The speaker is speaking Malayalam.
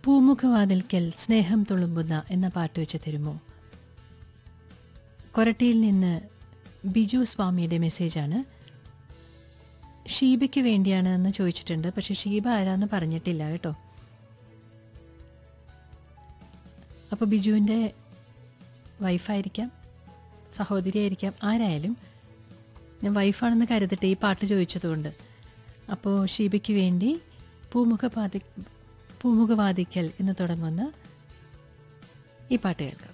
പൂമുഖവാതിൽക്കൽ സ്നേഹം തുളുമ്പുന്ന എന്ന പാട്ട് വെച്ച് തരുമോ കൊരട്ടിയിൽ നിന്ന് ബിജു സ്വാമിയുടെ മെസ്സേജാണ് ഷീബയ്ക്ക് വേണ്ടിയാണ് എന്ന് ചോദിച്ചിട്ടുണ്ട് പക്ഷെ ഷീബ ആരാന്ന് പറഞ്ഞിട്ടില്ല കേട്ടോ അപ്പോൾ ബിജുവിൻ്റെ വൈഫായിരിക്കാം സഹോദരിയായിരിക്കാം ആരായാലും ഞാൻ വൈഫാണെന്ന് കരുതട്ടെ ഈ പാട്ട് ചോദിച്ചതുകൊണ്ട് അപ്പോൾ ഷീബയ്ക്ക് വേണ്ടി പൂമുഖപാതി പൂമുഖവാദിക്കൽ എന്ന് തുടങ്ങുന്ന ഈ പാട്ട് കേൾക്കാം